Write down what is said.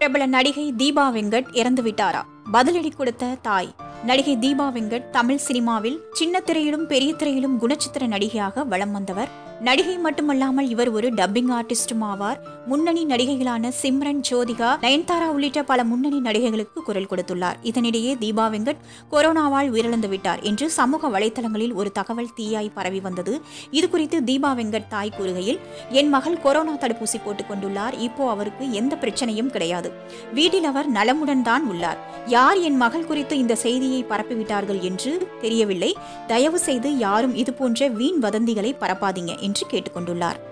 பிரபல நடிகை தீபா வெங்கட் இறந்து விட்டாரா பதிலடி கொடுத்த தாய் நடிகை தீபா வெங்கட் தமிழ் சினிமாவில் சின்ன திரையிலும் பெரிய திரையிலும் குணச்சித்திர நடிகையாக வலம் வந்தவர் நடிகை மட்டுமல்லாமல் இவர் ஒரு டப்பிங் ஆர்டிஸ்டும் ஆவார் முன்னணி நடிகைகளான சிம்ரன் ஜோதிகா நயன்தாரா உள்ளிட்ட பல முன்னணி நடிகைகளுக்கு குரல் கொடுத்துள்ளார் இதனிடையே தீபா வெங்கட் கொரோனாவால் உயிரிழந்து விட்டார் என்று சமூக வலைதளங்களில் ஒரு தகவல் தீயாய் பரவி வந்தது இது குறித்து தீபா வெங்கட் தாய் கூறுகையில் என் மகள் கொரோனா தடுப்பூசி போட்டுக் கொண்டுள்ளார் இப்போ அவருக்கு எந்த பிரச்சனையும் கிடையாது வீட்டில் அவர் நலமுடன் தான் உள்ளார் யார் என் மகள் குறித்து இந்த செய்தியை பரப்பிவிட்டார்கள் என்று தெரியவில்லை தயவு செய்து யாரும் இதுபோன்ற வீண் வதந்திகளை பரப்பாதீங்க என்று கேட்டுக்கொண்டுள்ளார்